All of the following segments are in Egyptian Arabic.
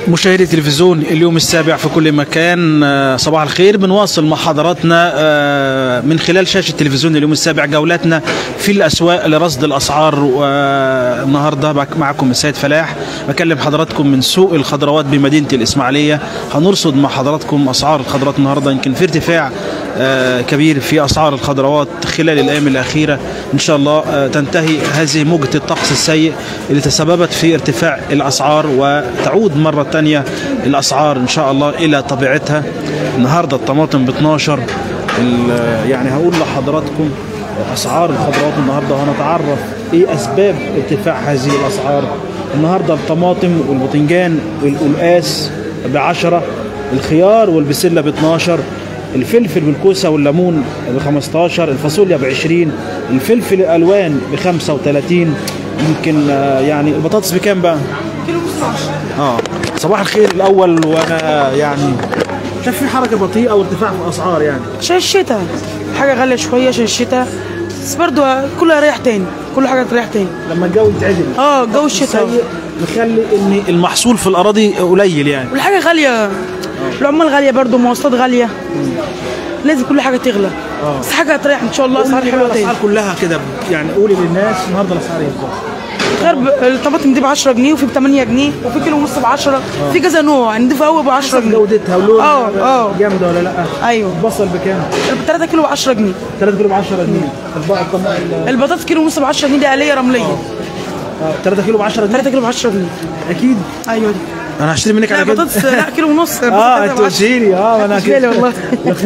مشاهدي تلفزيون اليوم السابع في كل مكان آه، صباح الخير بنواصل مع حضراتنا آه، من خلال شاشة تلفزيون اليوم السابع جولتنا في الأسواق لرصد الأسعار والنهاردة بك- معكم السيد فلاح بكلم حضراتكم من سوق الخضروات بمدينة الإسماعيلية هنرصد مع حضراتكم أسعار الخضروات النهاردة يمكن في ارتفاع آه، كبير في أسعار الخضروات خلال الأيام الأخيرة إن شاء الله آه، تنتهي هذه موجة الطقس السيء اللي تسببت في ارتفاع الأسعار وتعود مرة تانية الأسعار إن شاء الله إلى طبيعتها النهاردة الطماطم ب 12 ال- يعني هقول لحضراتكم أسعار الخضروات النهاردة وهنتعرف إيه أسباب ارتفاع هذه الأسعار النهاردة الطماطم والباذنجان والقلقاس ب 10 الخيار والبسلة ب 12 الفلفل والكوسه والليمون ب 15 الفاصوليا ب 20 الفلفل الالوان ب 35 يمكن آه، يعني البطاطس بكام بقى؟ كيلو ونص اه صباح الخير الاول وانا يعني شايف في حركه بطيئه وارتفاع في الاسعار يعني عشان الشتاء حاجة غالية شوية عشان الشتاء بس برضو كلها ريح تاني كل حاجة تريح تاني لما الجو يتعدل اه جو الشتاء سيء مخلي ان المحصول في الاراضي قليل يعني والحاجة غالية العمال غالية برضو المواصلات غالية لازم كل حاجة تغلى بس حاجة هتريح ان شاء الله اسعار حلوة تاني الاسعار كلها كده يعني قولي للناس النهارده الاسعار ايه بالظبط غير ب- الطماطم دي ب 10 جنيه وفي ب 8 جنيه وفي كيلو ونص ب 10 في كذا نوع نضيف قوي ب 10 جنيه جودتها ولون اه اه جامده ولا لا؟ ايوه البصل بكام؟ 3 كيلو ب 10 جنيه 3 كيلو ب 10 جنيه البقى الطم- ال- البطاطس كيلو ونص ب 10 جنيه دي آلية رملية آه، 3 كيلو ب 10 جنيه 3 كيلو ب 10 جنيه اكيد ايوه دي انا هشتري منك لا على كده بطاطس لا كيلو ونص اه انت وشيري اه انا مش بالي والله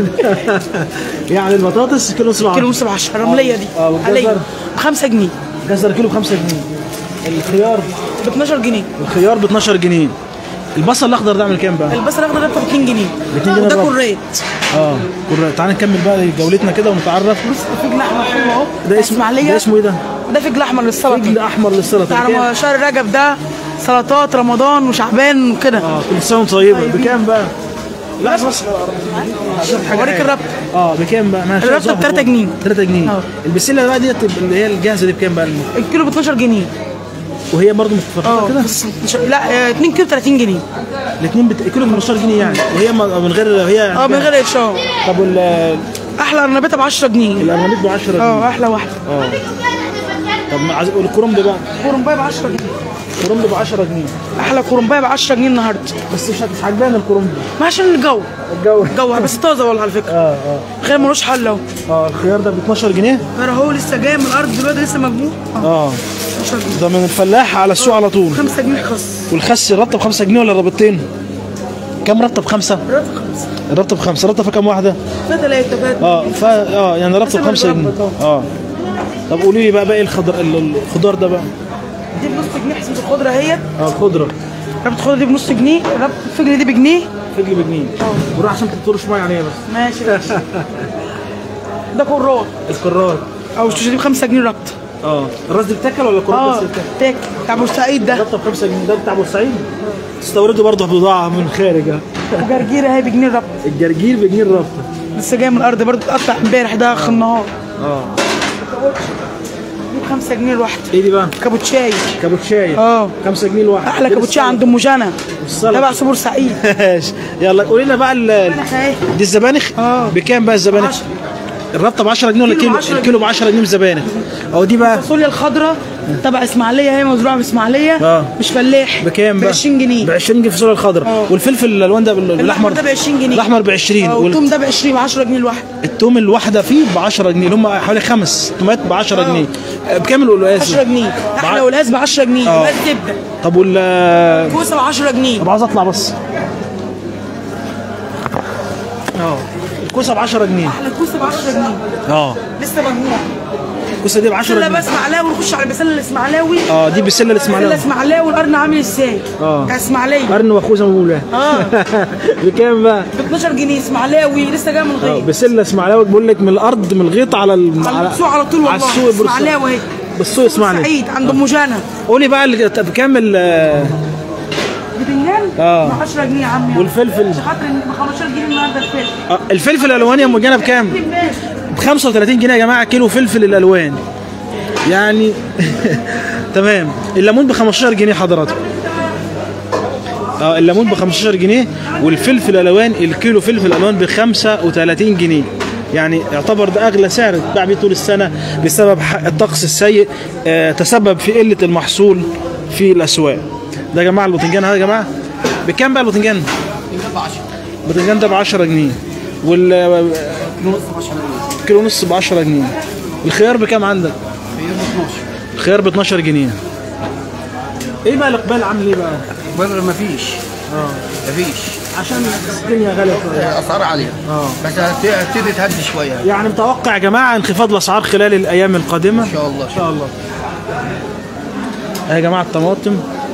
يعني البطاطس كيلو ونص كيلو ونص ب 10 رمليه دي اه والجزر؟ عليا ب 5 جنيه جزر كيلو ب 5 جنيه الخيار ب 12 جنيه الخيار ب 12 جنيه البصل الاخضر ده عامل كام بقى؟ البصل الاخضر ده ب 2 جنيه ب 2 جنيه وده الربع. كوريت اه كورة. تعالى نكمل بقى جولتنا كده ونتعرف بص فجل احمر حلو اهو ده اسمه اسماعيليه ده اسمه ايه ده؟ ده فجل احمر فجل للسلطه احمر للسلطه بتاع بكام؟ رم- شهر رجب ده سلطات رمضان وشعبان وكده اه كل سنه وانت طيبه بكام بقى؟ لا بص اوريك الربط اه بكام بقى؟ ماشي الربطة ب 3 جنيه. 3 جنيه اه. البسله بقى ديت اللي هي الجاهزه دي بكام بقى؟ الكيلو ب 12 جنيه وهي برضه متفرقه اه كده؟ بس مش- لا 2 كيلو 30 جنيه الاثنين بت... كيلو ب 15 جنيه يعني وهي م- من غير هي اه من غير ارشاد طب وال احلى ارنبيطه ب 10 جنيه الارنبيط ب 10 جنيه اه احلى واحده اه طب مع والكرنب بقى كورنبايه ب 10 جنيه الكرنب ب 10 جنيه احلى كورنبايه ب 10 جنيه النهارده بس مش مش عجباني الكرنب ما عشان الجو الجو جو بس طازه والله على فكره اه اه غير ملوش حل اهو اه الخيار ده ب 12 جنيه غير اهو لسه جاي من الارض دلوقتي لسه مجموع اه اه 12 جنيه ده من الفلاح على السوق على طول 5 جنيه خص والخس الرطه ب 5 جنيه ولا الربطتين؟ كم رطه بخمسه؟ راتب خمسة الرطه بخمسه الرطه في كم واحده؟ ده ثلاثة فات اه ف اه يعني رطه حسب بخمسه جنيه الربط، اه طب قولي لي بقى باقي الخضر ال- الخضار ده بقى دي بنص جنيه حسبة الخضرة اهيت اه خضره ربط الخضرة دي بنص جنيه ربط الفجل دي بجنيه فجل بجنيه وروح عشان تطرش ميه عليها بس ماشي ده كرات الكرات او الشوشه دي ب 5 جنيه ربط اه الراس دي بتاكل ولا الكرات اه بس بتاكل؟ تاك بتاع بورسعيد ده رطه ب 5 جنيه ده بتاع بورسعيد تستوردوا برضه بضاعه من الخارج اه وجرجير اهي بجنيه ربط الجرجير بجنيه الربطه لسه جاي من الارض برضه اتقطع امبارح ده اخر النهار اه دي ب 5 جنيه الواحده ايه دي بقى؟ كابوتشاي كابوتشاي اه 5 جنيه الواحد احلى كابوتشاي عند ام جنى والسلطة. تبع سوبر سعيد ماشي يلا قولي لنا بقى ال- اهي دي الزبانخ اه. بكام بقى الزبانخ؟ عشرة. الربطه ب 10 جنيه ولا كيلو كيلو؟ ب 10 الكيلو ب 10 جنيه الزبانخ اهو دي بقى الفاصوليا الخضراء تبع اسماعيليه هي مزروعه في اسماعيليه اه. مش فلاح بكام ب بقى؟ 20 جنيه ب 20 جنيه الفاصوليا الخضراء اه. والفلفل الالوان ده بال- الاحمر بالاحمر ده ب 20 جنيه الاحمر ب 20 اه، وال- والثوم ده ب 20 ب 10 جنيه الواحد التوم الواحده فيه ب 10 جنيه اللي هم حوالي خمس تومات ب 10 جنيه بكام القلقاس 10 جنيه احلى والقاس ب 10 جنيه اه. والقاس تبدا طب وال كوسه ب 10 جنيه طب عاوز اطلع بس اه الكوسه ب 10 جنيه احلى كوسه ب 10 جنيه اه لسه مجموع الكوسه دي ب 10 بسله جنيه بس معلاوي ونخش على البسله الاسماعيلاوي اه دي بالسله بسله الاسماعيليه اسماعيلاوي والقرن عامل ازاي؟ اه. بتاع اسماعيليه قرن واخوه زي ما بيقولوا اه بكام بقى؟ ب 12 جنيه اسماعيلاوي لسه جاي من اه الغيط بسله اسماعيلاوي بيقول لك من الارض من الغيط على ال... على السوق على طول والله على السوق البورصة. اسماعيلاوي اهي بالسوق اسماعيليه سعيد عند ام جنى قولي بقى اللي طب بكام ال- بدنجان اه. ب 10 جنيه يا عم والفلفل عشان خاطر ب 15 جنيه النهارده الفلفل آه، الفلفل الالوان يا ام جنى بكام؟ ب 35 جنيه يا جماعه كيلو فلفل الالوان يعني تمام الليمون ب 15 جنيه حضراتكم اه الليمون ب 15 جنيه والفلفل الالوان الكيلو فلفل الوان ب 35 جنيه يعني يعتبر ده اغلى سعر اتباع بيه طول السنه بسبب ح- الطقس السيء آه تسبب في قله المحصول في الاسواق ده يا جماعه الباذنجان هذا يا جماعه بكام بقى الباذنجان؟ الباذنجان ده ب 10 جنيه وال كيلو ونص ب 10 جنيه الخيار بكام عندك؟ الخيار ب 12 جنيه ايه بقى الاقبال عامل ايه بقى؟ بدر ما فيش اه ما فيش عشان الدنيا غاليه شويه اسعار عاليه اه بس هت- هتبتدي تهدي شويه يعني متوقع يا جماعه انخفاض الاسعار خلال الايام القادمه ان شاء الله ان شاء الله اهي يا جماعه الطماطم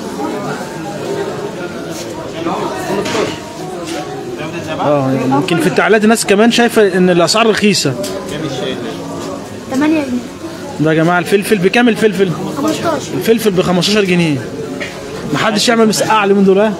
اه يمكن في التعليقات الناس كمان شايفه ان الاسعار رخيصه 8 جنيه ده يا جماعه الفلفل بكام الفلفل 15 الفلفل ب 15 جنيه محدش يعمل مسقعه اللي من دول ها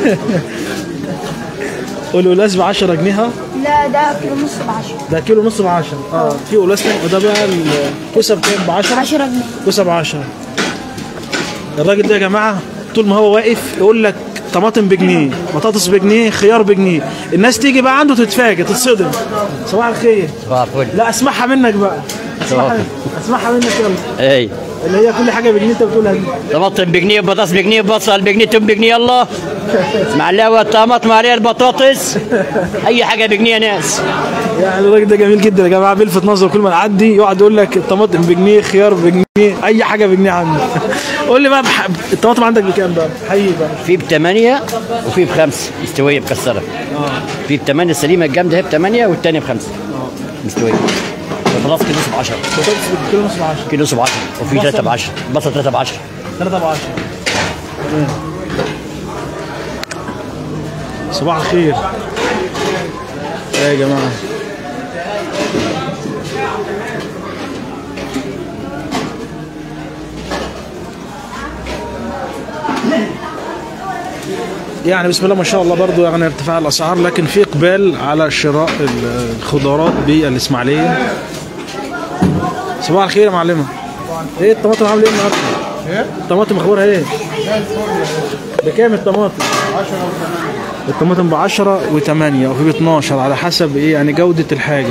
والقلاص ب 10 جنيه ها لا ده كيلو نص ب 10 ده كيلو نص ب 10 اه في قلاص تاني وده بقى الكوسه بكام ب 10 10 جنيه كوسه ب 10 الراجل ده يا جماعه طول ما هو واقف يقول لك طماطم بجنيه بطاطس بجنيه خيار بجنيه الناس تيجي بقى عنده تتفاجئ تتصدم صباح الخير صباح الفل لا اسمعها منك بقى اسمعها اسمعها منك يلا اي اللي هي كل حاجه بجنيه انت بتقولها دي طماطم بجنيه بطاطس بجنيه بصل بجنيه توم بجنيه يلا معلقه الطماطم عليها البطاطس اي حاجه بجنيه يا ناس يعني الراجل ده جميل جدا يا جماعه بيلفت نظر كل ما نعدي يقعد يقول لك الطماطم بجنيه خيار بجنيه اي حاجه بجنيه عنده قول لي بقى بح... الطماطم عندك بكام بقى حقيقي بقى في بثمانية وفي بخمسة مستوية مكسرة في بثمانية السليمة الجامدة هي بثمانية والثانية بخمسة مستوية البطاطس كيلو ب 10 بطاطس كيلو نص ب 10 كيلو ب 10 وفي ثلاثة ب 10 بصل ثلاثة ب 10 3 ب 10 صباح الخير ايه يا جماعه يعني بسم الله ما شاء الله برضو يعني ارتفاع الاسعار لكن في اقبال على شراء الخضروات بالاسماعيليه صباح الخير يا معلمه ايه الطماطم عامله ايه النهارده؟ ايه؟ الطماطم اخبارها ايه؟ بكام الطماطم؟ 10 الطماطم ب 10 و8 وفي ب 12 على حسب ايه يعني جودة الحاجة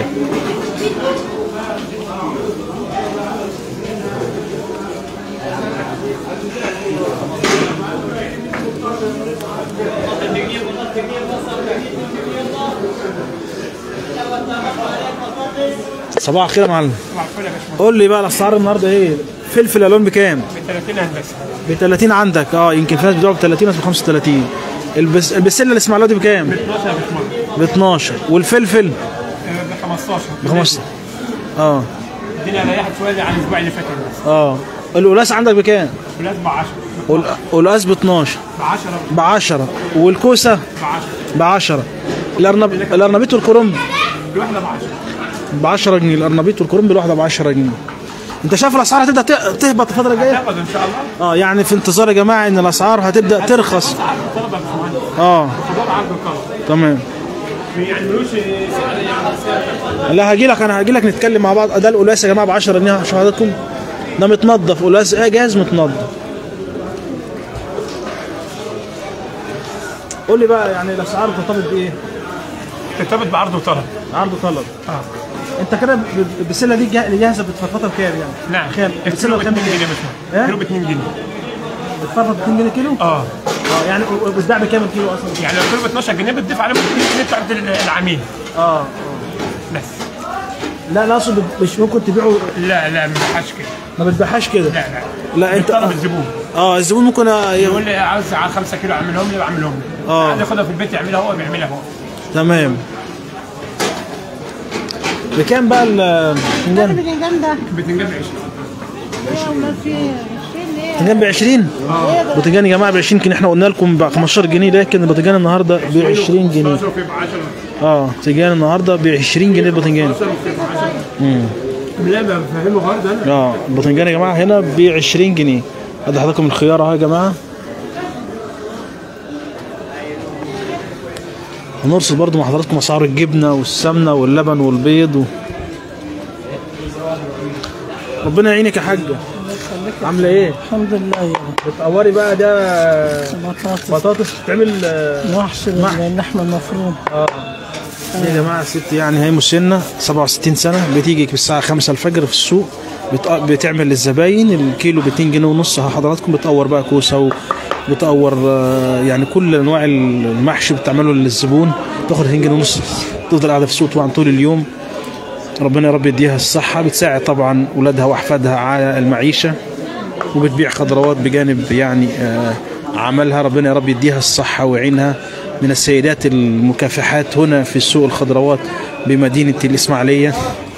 صباح الخير يا معلم قول لي بقى الاسعار النهارده ايه فلفل الوان بكام 30 هندسه ب 30 عندك اه يمكن في ناس بتبيعه ب 30 وناس ب 35 البس البسله الاسماعيليه دي بكام 12 ب 12 والفلفل ب 15 ب 15 اه الدنيا ريحت شويه عن الاسبوع اللي فات بس اه القلاص عندك بكام ولاد ب 10 القلاص ب 12 ب 10 ب 10 والكوسه ب 10 ب 10 الارنب الارنبيط والكرنب الواحده ب 10 ب 10 جنيه الارنبيط والكرنب الواحده ب 10 جنيه انت شايف الاسعار هتبدا ت- تهبط الفتره الجايه تاخد ان شاء الله اه يعني في انتظار يا جماعه ان الاسعار هتبدا ترخص عرض طلب يا باشمهندس اه خضار عرض طلب تمام يعني ملوش سعر يعني سعر لا هاجي لك انا هاجي لك نتكلم مع بعض ده القلاص يا جماعه ب 10 جنيه عشان حضراتكم ده متنضف قلاص ايه جاهز متنضف قول لي بقى يعني الاسعار ترتبط بايه؟ ترتبط بعرض وطلب عرض وطلب اه انت كده ب- ب- البسله دي جا- اللي جاهزه بتفرفطها بكام يعني؟ نعم خير البسله الكيلو ب بكام 2 جنيه يا إيه؟ باشمهندس كيلو ب 2 جنيه بتفرفط ب 2 جنيه كيلو؟ اه اه يعني و- وبتباع بكام الكيلو اصلا؟ يعني لو كيلو ب 12 جنيه بتضيف عليهم 2 جنيه بتاعت العميل اه بس لا لا اقصد مش ممكن تبيعه لا لا ما بيبقاش كده ما بتبيعهاش كده لا لا لا انت طلب الزبون اه الزبون ممكن ي- يقول لي عاوز على 5 كيلو اعملهم لي بعملهم لي آه. عايز ياخدها في البيت يعملها هو بيعملها هو تمام بكام بقى الفنجان؟ البتنجان ده بتنجاب 20 ما في 20 ليه؟ الباذنجان ب 20 الباذنجان يا جماعه ب 20 يمكن احنا قلنا لكم ب 15 جنيه لكن الباذنجان النهارده ب 20 جنيه 16 وفي ب 10 اه باذنجان النهارده ب 20 جنيه الباذنجان لا ما بفهمه برضه انا اه الباذنجان يا جماعه هنا ب 20 جنيه ادي حضراتكم الخيار اهو يا جماعه هنرصد برضو مع حضراتكم اسعار الجبنه والسمنه واللبن والبيض و... ربنا يعينك يا حاجه عامله ايه الحمد لله يا رب بتقوري بقى ده بطاطس بطاطس بتعمل آه، محشي باللحمه المفرومه اه دي يا جماعه ست يعني هي مسنه 67 سنه بتيجي الساعه 5 الفجر في السوق بت- بتعمل للزباين الكيلو ب 2 جنيه ونص حضراتكم بتقور بقى كوسه وبتقور آه، يعني كل انواع المحشي بتعمله للزبون تاخد 2 جنيه ونص تفضل قاعده في السوق طبعا طول اليوم ربنا يا رب يديها الصحه بتساعد طبعا اولادها واحفادها على المعيشه وبتبيع خضروات بجانب يعني آه، عملها ربنا يا رب يديها الصحة ويعينها من السيدات المكافحات هنا في سوق الخضروات بمدينة الإسماعيلية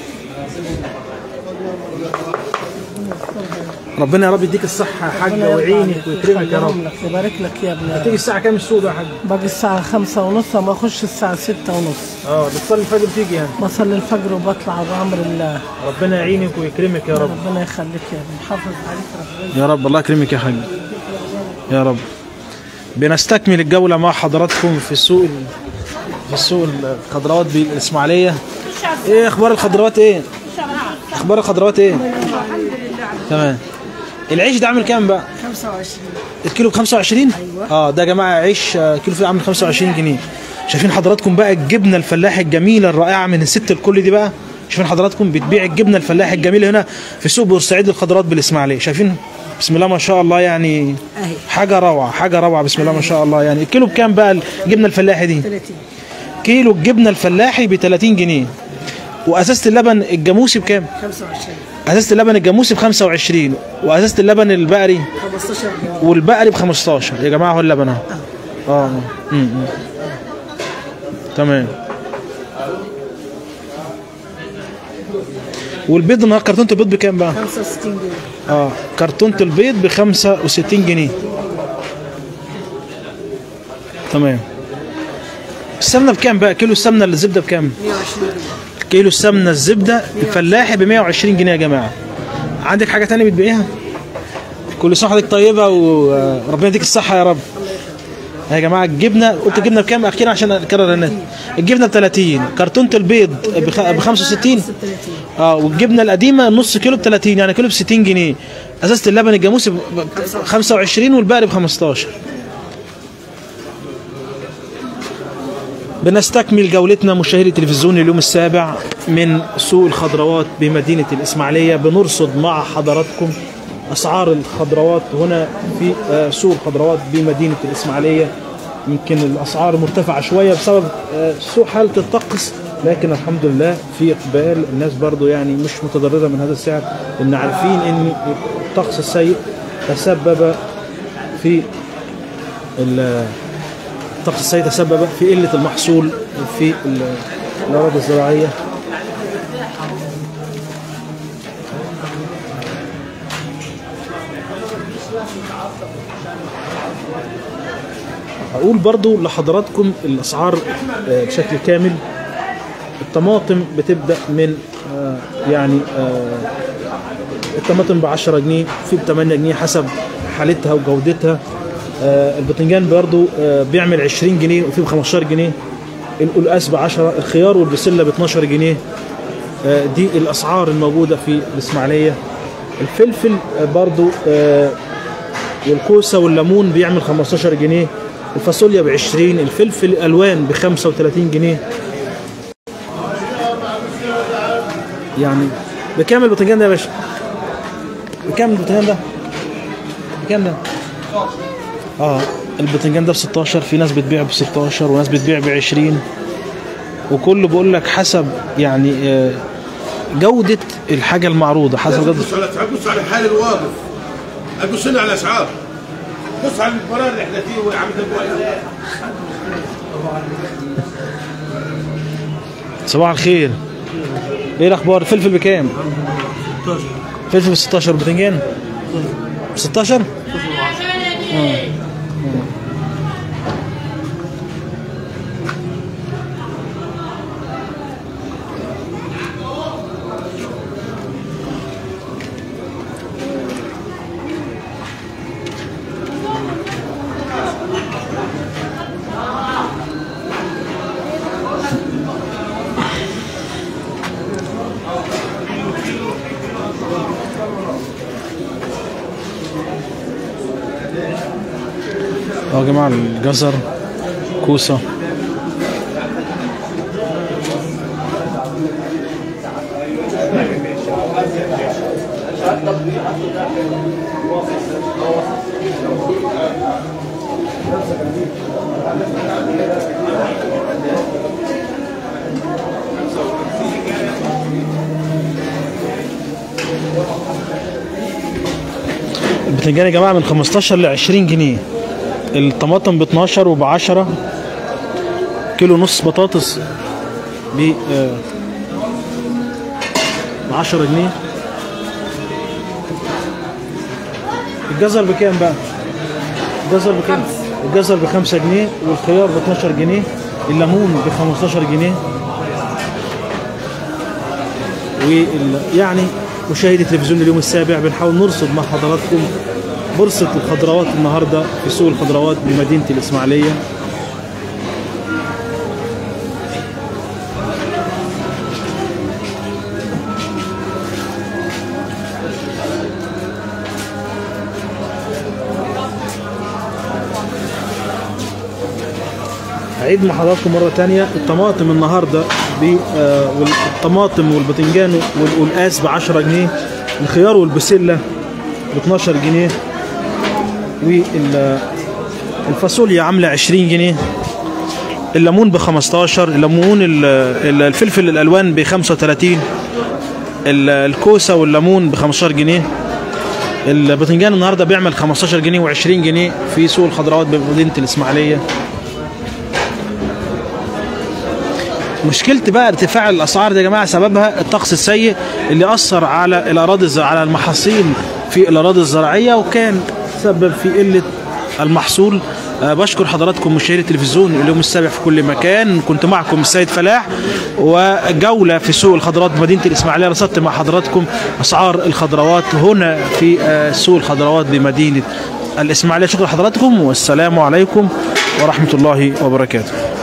ربنا يا رب يديك الصحة يا حاجة ويعينك ويكرمك يا رب لك يبارك لك يا ابني تيجي الساعة كام السوق ده يا حاج؟ باجي الساعة خمسة ونص أما أخش الساعة ستة ونص اه بتصلي الفجر تيجي يعني بصلي الفجر وبطلع بأمر الله ربنا يعينك ويكرمك يا رب ربنا يخليك يا ابني محافظ عليك ربنا يا رب الله يكرمك يا حاج يا رب بنستكمل الجولة مع حضراتكم في السوق ال- في السوق الخضروات بالإسماعيلية ايه اخبار الخضروات ايه اخبار الخضروات ايه تمام العيش ده عامل كام بقى 25 الكيلو ب 25 ايوه اه ده يا جماعه عيش آه، كيلو فيه عامل 25 جنيه شايفين حضراتكم بقى الجبنه الفلاحي الجميله الرائعه من الست الكل دي بقى شايفين حضراتكم بتبيع الجبنه الفلاحي الجميله هنا في سوق بورسعيد للخضروات بالاسماعيليه شايفين بسم الله ما شاء الله يعني حاجه روعه حاجه روعه بسم الله ما شاء الله يعني الكيلو بكام بقى الجبنه الفلاحي دي 30 كيلو الجبنه الفلاحي ب 30 جنيه وازازه اللبن الجاموسي بكام 25 ازازه اللبن الجاموسي ب 25 وازازه اللبن البقري 15 جنيه والبقري ب 15 يا جماعه هو اللبن اهو اه اه م- م. تمام والبيض النهارده كرتونه البيض بكام بقى؟ 65 جنيه اه كرتونه البيض ب 65 جنيه تمام السمنه بكام بقى؟ كيلو السمنه اللي الزبده بكام؟ 120 جنيه كيلو السمنه الزبده الفلاحي ب 120 جنيه يا جماعه عندك حاجه تانية بتبيعيها كل سنه وحضرتك طيبه وربنا يديك الصحه يا رب يا جماعه الجبنه قلت الجبنه بكام اخيرا عشان اكرر النت الجبنه ب 30 كرتونه البيض ب 65 اه والجبنه القديمه نص كيلو ب 30 يعني كيلو ب 60 جنيه ازازه اللبن الجاموسي ب 25 والبقري ب 15 بنستكمل جولتنا مشاهدي تلفزيون اليوم السابع من سوق الخضروات بمدينة الإسماعيلية بنرصد مع حضراتكم أسعار الخضروات هنا في آه، سوق الخضروات بمدينة الإسماعيلية يمكن الأسعار مرتفعة شوية بسبب آه، سوء حالة الطقس لكن الحمد لله في إقبال الناس برضو يعني مش متضررة من هذا السعر لأن عارفين أن الطقس السيء تسبب في ال- الطقس السيء تسبب في قلة المحصول في ال- الأراضي الزراعية أقول برضو لحضراتكم الأسعار آه، بشكل كامل الطماطم بتبدأ من آه، يعني آه، الطماطم ب 10 جنيه في ب 8 جنيه حسب حالتها وجودتها آه، الباذنجان برضو آه، بيعمل 20 جنيه وفي ب 15 جنيه القلقاس ب 10 الخيار والبسله ب 12 جنيه آه، دي الاسعار الموجوده في الاسماعيليه الفلفل آه، برضو آه، والكوسه والليمون بيعمل 15 جنيه الفاصوليا ب 20 الفلفل الالوان ب 35 جنيه يعني بكام الباذنجان ده يا باشا؟ بكام الباذنجان ده؟ بكام ده؟ اه الباذنجان ده ب 16 في ناس بتبيع ب 16 وناس بتبيع ب 20 وكله بيقول لك حسب يعني آه، جودة الحاجة المعروضة حسب جودة بص على الاسعار بص على حال الواقف بص هنا على الاسعار بص على القرار اللي احنا فيه وعم تبغى صباح الخير ايه الاخبار الفلفل بكام؟ 16 فلفل ب 16 باذنجان ب 16 اهو يا جماعه الجزر كوسه البتنجان يا جماعه من 15 ل 20 جنيه الطماطم ب 12 وب 10 كيلو نص بطاطس ب 10 جنيه الجزر بكام بقى؟ الجزر بكام؟ الجزر ب 5 جنيه والخيار ب 12 جنيه الليمون ب 15 جنيه وال يعني مشاهدي تلفزيون اليوم السابع بنحاول نرصد مع حضراتكم بورصة الخضروات النهاردة في سوق الخضروات بمدينة الإسماعيلية أعيد مع حضراتكم مرة تانية الطماطم النهاردة ب آه، والطماطم والباذنجان وال- والقاس ب 10 جنيه الخيار والبسلة ب 12 جنيه والفاصوليا عاملة 20 جنيه الليمون ب 15 الليمون ال- ال- الفلفل الألوان ب 35 ال- الكوسة والليمون ب 15 جنيه الباذنجان النهارده بيعمل 15 جنيه و20 جنيه في سوق الخضروات بمدينة الإسماعيلية مشكلة بقى ارتفاع الاسعار دي يا جماعه سببها الطقس السيء اللي اثر على الاراضي الز- على المحاصيل في الاراضي الزراعيه وكان سبب في قله المحصول أه بشكر حضراتكم مشاهدي التلفزيون اليوم السابع في كل مكان كنت معكم السيد فلاح وجوله في سوق الخضروات بمدينه الاسماعيليه رصدت مع حضراتكم اسعار الخضروات هنا في آه، سوق الخضروات بمدينه الاسماعيليه شكرا لحضراتكم والسلام عليكم ورحمه الله وبركاته